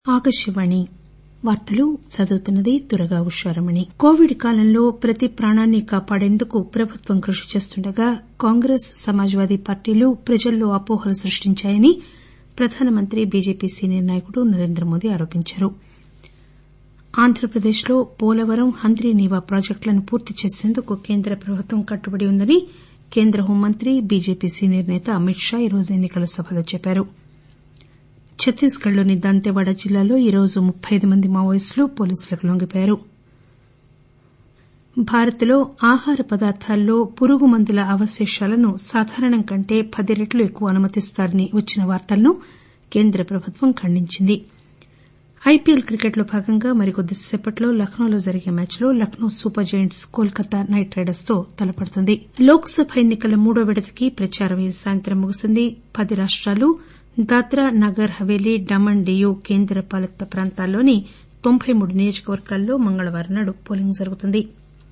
ఆకాశవాణి వార్తలు చదువుతున్నది దుర్గా ఉషారమణి కోవిడ్ కాలంలో ప్రతి ప్రాణాన్ని కాపాడేందుకు ప్రభుత్వం కృషి చేస్తుండగా కాంగ్రెస్ సమాజ్వాదీ పార్టీలు ప్రజల్లో అపోహలు సృష్టించాయని ప్రధానమంత్రి బీజేపీ సీనియర్ నాయకుడు నరేంద్రమోదీ ఆరోపించారు ఆంధ్రప్రదేశ్లో పోలవరం హంద్రీనీవా ప్రాజెక్టులను పూర్తి చేసేందుకు కేంద్ర ప్రభుత్వం కట్టుబడి ఉందని కేంద్ర హోంమంత్రి బీజేపీ సీనియర్ నేత అమిత్ షా ఈరోజు ఎన్ని కల సభలో చెప్పారు ఛత్తీస్ గఢ్ లోని దంతెవాడ జిల్లాలో ఈరోజు ముప్పై అయిదు మంది మావోయిస్టులు పోలీసులకు లొంగిపోయారు భారత్ లో ఆహార పదార్థాల్లో పురుగు మందుల అవశేషాలను సాధారణం కంటే పది రెట్లు ఎక్కువ అనుమతిస్తారని వచ్చిన వార్తలను కేంద్ర ప్రభుత్వం ఖండించింది ఐపీఎల్ క్రికెట్లో భాగంగా మరికొద్దిసేపట్లో లక్నోలో జరిగే మ్యాచ్లో Lucknow Super Giants Kolkata Knight Riders తో తలపడుతుంది లోక్ సభ ఎన్ని కల మూడో విడతకి ప్రచారం ఈ సాయంత్రం ముగిసింది పది రాష్టాలు దాద్రా నగర్ హవేలీ డామన్ డియూ కేంద్ర పాలిత ప్రాంతాల్లోని తొంభై మూడు నియోజకవర్గాల్లో మంగళవారం నాడు పోలింగ్ జరుగుతుంది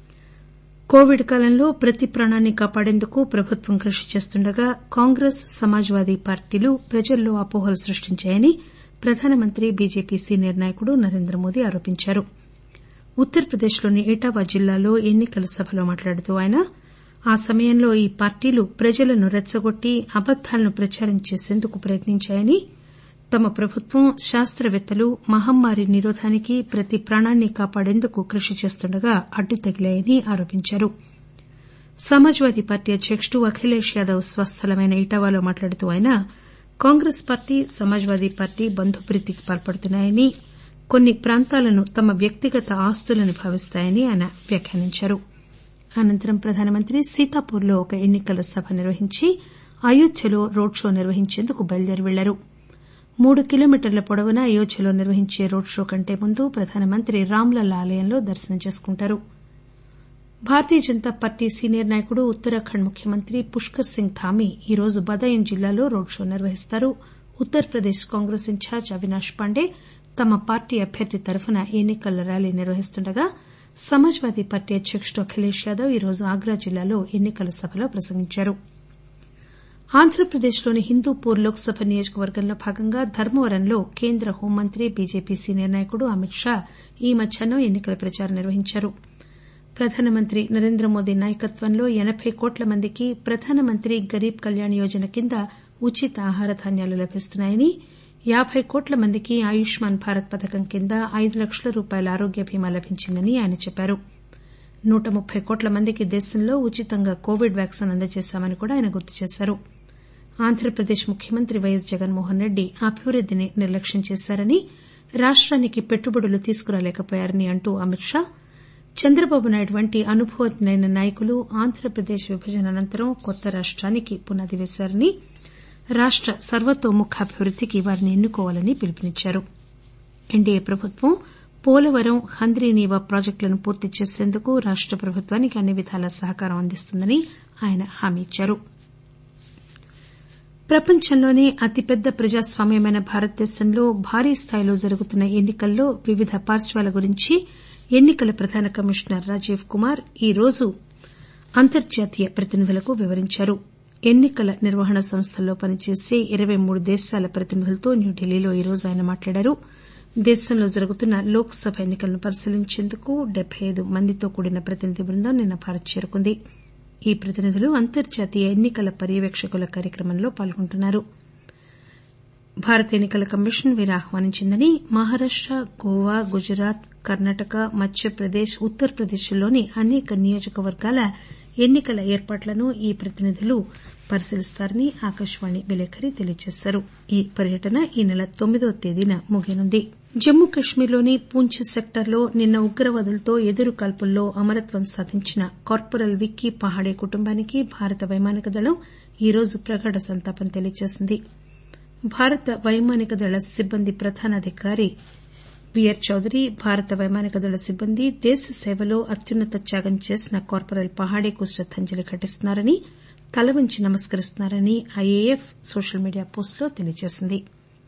కోవిడ్ కాలంలో ప్రతి ప్రాణాన్ని కాపాడేందుకు ప్రభుత్వం కృషి చేస్తుండగా కాంగ్రెస్ సమాజ్వాదీ పార్టీలు ప్రజల్లో అపోహలు సృష్టించాయని ప్రధానమంత్రి బీజేపీ సీనియర్ నాయకుడు నరేంద్రమోదీ ఆరోపించారు ఉత్తరప్రదేశ్లోని ఇటావా జిల్లాలో ఎన్ని కల సభలో మాట్లాడుతూ ఆయన ఆ సమయంలో ఈ పార్టీలు ప్రజలను రెచ్చగొట్టి అబద్దాలను ప్రచారం చేసేందుకు ప్రయత్నించాయని తమ ప్రభుత్వం శాస్తవేత్తలు మహమ్మారి నిరోధానికి ప్రతి ప్రాణాన్ని కాపాడేందుకు కృషి చేస్తుండగా అడ్డు తగిలాయని ఆరోపించారు సమాజ్వాదీ పార్టీ అధ్యకుడు అఖిలేష్ యాదవ్ స్వస్థలమైన ఇటావాలో మాట్లాడుతూ ఆయన కాంగ్రెస్ పార్టీ సమాజ్వాదీ పార్టీ బంధుప్రీతికి పాల్పడుతున్నాయని కొన్ని ప్రాంతాలను తమ వ్యక్తిగత ఆస్తులని భావిస్తాయని ఆయన వ్యాఖ్యానించారు అనంతరం ప్రధానమంత్రి సీతాపూర్లో ఒక ఎన్ని కల సభ నిర్వహించి అయోధ్యలో రోడ్ షో నిర్వహించేందుకు బయలుదేరి పెళ్లారు మూడు కిలోమీటర్ల పొడవున అయోధ్యలో నిర్వహించే రోడ్ షో కంటే ముందు ప్రధానమంత్రి రాంలల్లా ఆలయంలో దర్శనం చేసుకుంటారు భారతీయ జనతా పార్టీ సీనియర్ నాయకుడు ఉత్తరాఖండ్ ముఖ్యమంత్రి పుష్కర్ సింగ్ ధామీ ఈరోజు బదాయూన్ జిల్లాలో రోడ్ షో నిర్వహిస్తారు ఉత్తరప్రదేశ్ కాంగ్రెస్ ఇన్ఛార్జ్ అవినాష్ పాండే తమ పార్టీ అభ్యర్థి తరఫున ఎన్ని కల ర్యాలీ నిర్వహిస్తుండగా సమాజ్వాదీ పార్టీ అధ్యకుడు అఖిలేష్ యాదవ్ ఈరోజు ఆగ్రా జిల్లాలో ఎన్ని కల సభలో ప్రసంగించారు ఆంధ్రప్రదేశ్లోని హిందూపూర్ లోక్ సభ నియోజకవర్గంలో భాగంగా ధర్మవరంలో కేంద్ర హోంమంత్రి బీజేపీ సీనియర్ నాయకుడు అమిత్ షా ఈ మధ్యాహ్నం ఎన్ని కల ప్రచారం నిర్వహించారు ప్రధానమంత్రి నరేంద్రమోదీ నాయకత్వంలో ఎనబై కోట్ల మందికి ప్రధానమంత్రి గరీబ్ కళ్యాణ్ యోజన కింద ఉచిత ఆహార ధాన్యాలు లభిస్తున్నాయని యాబై కోట్ల మందికి ఆయుష్మాన్ భారత్ పథకం కింద ఐదు లక్షల రూపాయల ఆరోగ్య బీమా లభించిందని ఆయన చెప్పారు నూట ముప్పై కోట్ల మందికి దేశంలో ఉచితంగా కోవిడ్ వ్యాక్సిన్ అందజేశామని కూడా ఆయన గుర్తు చేశారు ఆంధ్రప్రదేశ్ ముఖ్యమంత్రి వైఎస్ జగన్మోహన్ రెడ్డి అభివృద్దిని నిర్లక్ష్యం చేశారని రాష్టానికి పెట్టుబడులు తీసుకురాలేకపోయారని అంటూ అమిత్ షా చంద్రబాబు నాయుడు వంటి అనుభవజ్ఞులైన నాయకులు ఆంధ్రప్రదేశ్ విభజన అనంతరం కొత్త రాష్టానికి పునాది వేశారని రాష్ట సర్వతోముఖాభివృద్దికి వారిని ఎన్నుకోవాలని పిలుపునిచ్చారు ఎన్డీఏ ప్రభుత్వం పోలవరం హంద్రీనీవా ప్రాజెక్టులను పూర్తి చేసేందుకు రాష్ట ప్రభుత్వానికి అన్ని విధాలా సహకారం అందిస్తుందని ఆయన హామీ ఇచ్చారు ప్రపంచంలోనే అతిపెద్ద ప్రజాస్వామ్యమైన భారతదేశంలో భారీ స్థాయిలో జరుగుతున్న ఎన్ని కల్లో వివిధ పార్శ్వాల గురించి ఎన్ని కల ప్రధాన కమిషనర్ రాజీవ్ కుమార్ ఈరోజు అంతర్జాతీయ ప్రతినిధులకు వివరించారు ఎన్ని కల నిర్వహణ సంస్థల్లో పనిచేసే ఇరవై మూడు దేశాల ప్రతినిధులతో న్యూఢిల్లీలో ఈరోజు ఆయన మాట్లాడారు దేశంలో జరుగుతున్న లోక్ సభ ఎన్ని కలను పరిశీలించేందుకు డెబ్బై అయిదు మందితో కూడిన ప్రతినిధి బృందం నిన్న భారత్ చేరుకుంది ఈ ప్రతినిధులు అంతర్జాతీయ ఎన్ని కల పర్యవేక్షకుల కార్యక్రమంలో పాల్గొంటున్నారు భారత ఎన్ని కల కమిషన్ వీరిని ఆహ్వానించిందని మహారాష్ట గోవా గుజరాత్ కర్ణాటక మధ్యప్రదేశ్ ఉత్తరప్రదేశ్లోని అనేక నియోజకవర్గాల ఎన్ని కల ఏర్పాట్లను ఈ ప్రతినిధులు పరిశీలిస్తారని ఆకాశవాణి విలేకరి తెలియజేశారు ఈ పర్యటన ఈ నెల తొమ్మిదవ తేదీన ముగియనుంది జమ్మూ కశ్మీర్లోని పూంచ్ సెక్టార్లో నిన్న ఉగ్రవాదులతో ఎదురు కాల్పుల్లో అమరత్వం సాధించిన కార్పొరల్ విక్కీ పహాడే కుటుంబానికి భారత వైమానిక దళం ఈరోజు ప్రగాఢ సంతాపం తెలియజేసింది భారత వైమానిక దళ సిబ్బంది ప్రధానాధికారి వీఆర్ చౌదరి భారత వైమానిక దళ సిబ్బంది దేశ సేవలో అత్యున్నత త్యాగం చేసిన కార్పొరల్ పహాడేకు శ్రద్దాంజలి ఘటిస్తున్నారని తల వంచి నమస్కరిస్తున్నారని ఐఏఎఫ్ సోషల్ మీడియా పోస్టులో తెలియజేసింది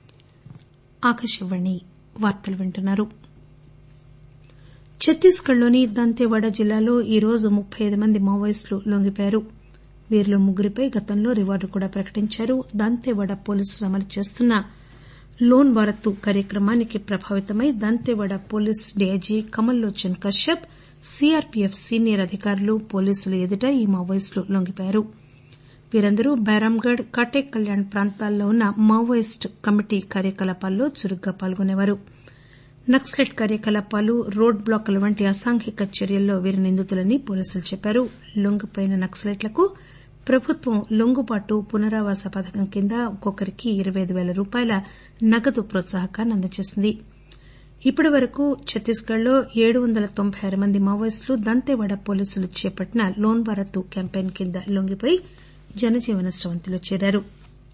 ఛత్తీస్ గఢ్ లోని దంతెవాడ జిల్లాలో ఈరోజు ముప్పై అయిదు మంది మావోయిస్టులు లొంగిపోయారు వీరిలో ముగ్గురిపై గతంలో రివార్డు కూడా ప్రకటించారు దంతెవాడ పోలీసులు అమలు చేస్తున్న లోన్ వారత్తు కార్యక్రమానికి ప్రభావితమై Dantewada police DIG Kamal Lochan Kashyap CRPF senior అధికారులు పోలీసుల ఎదుట ఈ మావోయిస్టులు లొంగిపోయారు వీరందరూ బైరాంగఢ్ కటేక్ కల్యాణ్ ప్రాంతాల్లో ఉన్న మావోయిస్టు కమిటీ కార్యకలాపాల్లో చురుగ్గా పాల్గొనేవారు నక్సలైట్ కార్యకలాపాలు రోడ్ బ్లాకుల వంటి అసాంఘిక చర్యల్లో వీరు నిందితులని పోలీసులు చెప్పారు లొంగిపోయిన నక్సలైట్లకు ప్రభుత్వం లొంగుబాటు పునరావాస పథకం కింద ఒక్కొక్కరికి ఇరవై అయిదు పేల రూపాయల నగదు ప్రోత్సాహకాన్ని అందజేసింది ఇప్పటి వరకు ఛత్తీస్గఢ్ లో ఏడు వందల తొంభై ఆరు మంది మావోయిస్టులు దంతెవాడ పోలీసులు చేపట్టిన లోన్ వారత్తు క్యాంపెయిన్ కింద లొంగిపోయి జనజీవన స్రవంతిలో చేరారు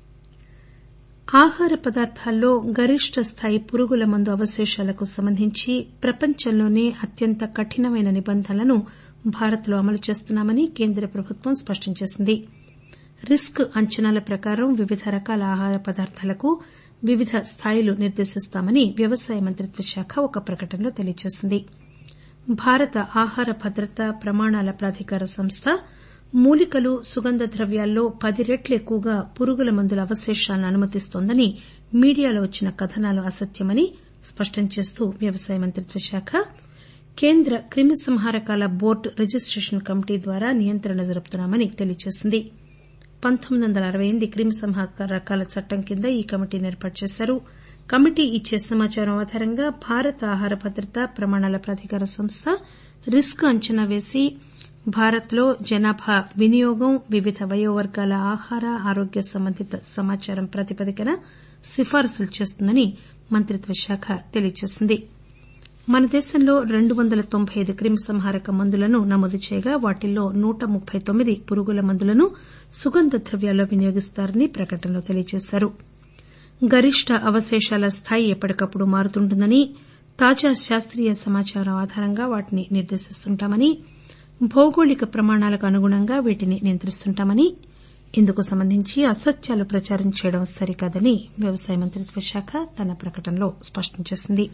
ఆహార పదార్థాల్లో గరిష్ట స్థాయి పురుగుల మందు అవశేషాలకు సంబంధించి ప్రపంచంలోనే అత్యంత కఠినమైన నిబంధనలను భారత్ లో అమలు చేస్తున్నామని కేంద్ర ప్రభుత్వం స్పష్టం చేసింది రిస్క్ అంచనాల ప్రకారం వివిధ రకాల ఆహార పదార్థాలకు వివిధ స్థాయిలు నిర్దేశిస్తామని వ్యవసాయ మంత్రిత్వ శాఖ ఒక ప్రకటనలో తెలియజేసింది భారత ఆహార భద్రత ప్రమాణాల ప్రాధికార సంస్థ మూలికలు సుగంధ ద్రవ్యాల్లో పది రెట్లు ఎక్కువగా పురుగుల మందుల అవశేషాలను అనుమతిస్తోందని మీడియాలో వచ్చిన కథనాలు అసత్యమని స్పష్టం చేస్తూ వ్యవసాయ మంత్రిత్వ శాఖ కేంద్ర క్రిమి సంహారకాల బోర్డు రిజిస్టేషన్ కమిటీ ద్వారా నియంత్రణ జరుపుతున్నామని తెలియజేసింది పంతొమ్మిది వందల అరవై ఎనిమిది క్రిమి సంహారకాల చట్టం కింద ఈ కమిటీని ఏర్పాటు చేశారు కమిటీ ఇచ్చే సమాచారం ఆధారంగా భారత ఆహార భద్రత ప్రమాణాల ప్రాధికార సంస్థ రిస్క్ అంచనా వేసి భారత్ లో జనాభా వినియోగం వివిధ వయోవర్గాల ఆహార ఆరోగ్య సంబంధిత సమాచారం ప్రాతిపదికన సిఫారసులు చేస్తుందని మంత్రిత్వ శాఖ తెలియజేసింది మన దేశంలో రెండు వందల తొంభై అయిదు క్రిమి సంహారక మందులను నమోదు చేయగా వాటిల్లో నూట ముప్పై తొమ్మిది పురుగుల మందులను సుగంధ ద్రవ్యాల్లో వినియోగిస్తారని ప్రకటనలో తెలియజేశారు గరిష్ట అవశేషాల స్థాయి ఎప్పటికప్పుడు మారుతుంటుందని తాజా శాస్తీయ సమాచారం ఆధారంగా వాటిని నిర్దేశిస్తుంటామని భౌగోళిక ప్రమాణాలకు అనుగుణంగా వీటిని నియంత్రిస్తుంటామని ఇందుకు సంబంధించి అసత్యాలు ప్రచారం చేయడం సరికాదని వ్యవసాయ మంత్రిత్వ శాఖ తన ప్రకటనలో స్పష్టం చేసింది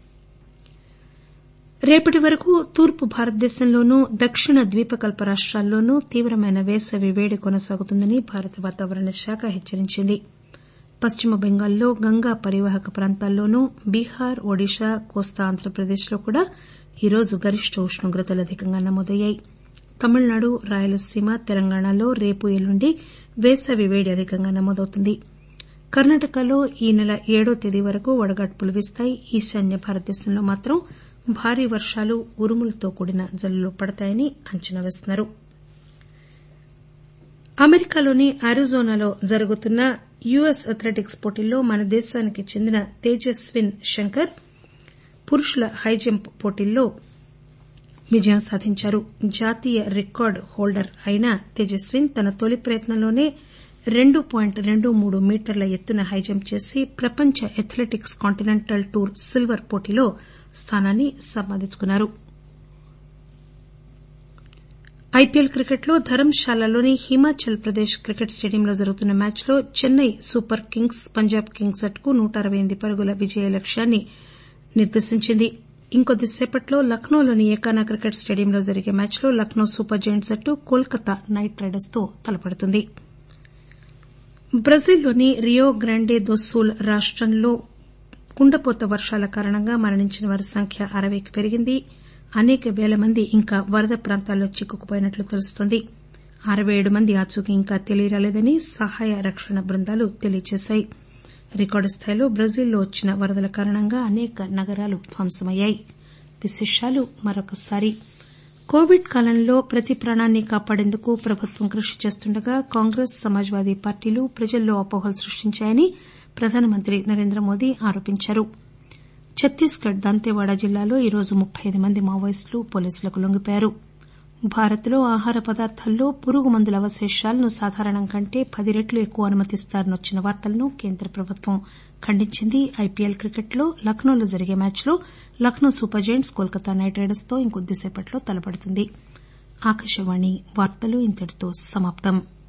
రేపటి వరకు తూర్పు భారతదేశంలోనూ దక్షిణ ద్వీపకల్ప రాష్టాల్లోనూ తీవ్రమైన వేసవి పేడి కొనసాగుతుందని భారత వాతావరణ శాఖ హెచ్చరించింది పశ్చిమ బెంగాల్లో గంగా పరివాహక ప్రాంతాల్లోనూ బీహార్ ఒడిశా కోస్తా ఆంధ్రప్రదేశ్లో కూడా ఈరోజు గరిష్ట ఉష్ణోగ్రతలు అధికంగా నమోదయ్యాయి తమిళనాడు రాయలసీమ తెలంగాణలో రేపు ఎల్లుండి వేసవి పేడి అధికంగా నమోదవుతుంది కర్ణాటకలో ఈ నెల ఏడో తేదీ వరకు వడగాడ్పులు వీస్తాయి ఈశాన్య భారతదేశంలో మాత్రం భారీ వర్షాలు ఉరుములతో కూడిన జల్లులు పడతాయని అంచనా వేస్తున్నారు అమెరికాలోని అరిజోనాలో జరుగుతున్న యుఎస్ అథ్లెటిక్స్ పోటీల్లో మన దేశానికి చెందిన తేజస్విన్ శంకర్ పురుషుల హైజంప్ పోటీల్లో విజయం సాధించారు జాతీయ రికార్డు హోల్డర్ అయిన తేజస్విన్ తన తొలి ప్రయత్నంలోనే రెండు పాయింట్ రెండు మూడు మీటర్ల ఎత్తున హైజంప్ చేసి ప్రపంచ అథ్లెటిక్స్ కాంటినెంటల్ టూర్ సిల్వర్ పోటీలో స్థానాన్ని సంపాదించుకున్నారు ఐపీఎల్ క్రికెట్లో ధరంశాలలోని హిమాచల్ ప్రదేశ్ క్రికెట్ స్టేడియంలో జరుగుతున్న మ్యాచ్లో Chennai Super Kings Punjab Kings జట్టుకు నూట అరవై ఎనిమిది పరుగుల విజయ లక్ష్యాన్ని నిర్దేశించింది ఇంకొద్దిసేపట్లో లక్నోలోని ఏకానా క్రికెట్ స్టేడియంలో జరిగే మ్యాచ్లో లక్నో సూపర్ జెయింట్స్ జట్టు కోల్కతా నైట్ రైడర్స్ తో తలపడుతుంది బ్రెజిల్లోని రియో గ్రాండే దో సూల్ రాష్టంలో కుండపోత వర్షాల కారణంగా మరణించిన వారి సంఖ్య అరవైకి పెరిగింది అనేక పేల మంది ఇంకా వరద ప్రాంతాల్లో చిక్కుకుపోయినట్లు తెలుస్తోంది అరవై ఏడు మంది ఆచూకీ ఇంకా తెలియరాలేదని సహాయ రక్షణ బృందాలు తెలియజేశాయి రికార్డు స్థాయిలో బ్రెజిల్లో వచ్చిన వరదల కారణంగా అనేక నగరాలు ధ్వంసమయ్యాయి విశేషాలు మరొకసారి కోవిడ్ కాలంలో ప్రతి ప్రాణాన్ని కాపాడేందుకు ప్రభుత్వం కృషి చేస్తుండగా కాంగ్రెస్ సమాజ్వాదీ పార్టీలు ప్రజల్లో అపోహలు సృష్టించాయని ప్రధానమంత్రి నరేంద్ర మోదీ ఆరోపించారు ఛత్తీస్గఢ్ దంతెవాడ జిల్లాలో ఈరోజు ముప్పై అయిదు మంది మావోయిస్టులు పోలీసులకు లొంగిపోయారు భారత్ లో ఆహార పదార్థాల్లో పురుగు మందుల అవశేషాలను సాధారణం కంటే పది రెట్లు ఎక్కువ అనుమతిస్తారని వచ్చిన వార్తలను కేంద్ర ప్రభుత్వం ఖండించింది ఐపీఎల్ క్రికెట్లో లక్నోలో జరిగే మ్యాచ్లో Lucknow Super Giants Kolkata Knight Riders తో ఇంకొద్దిసేపట్లో తలపడుతుంది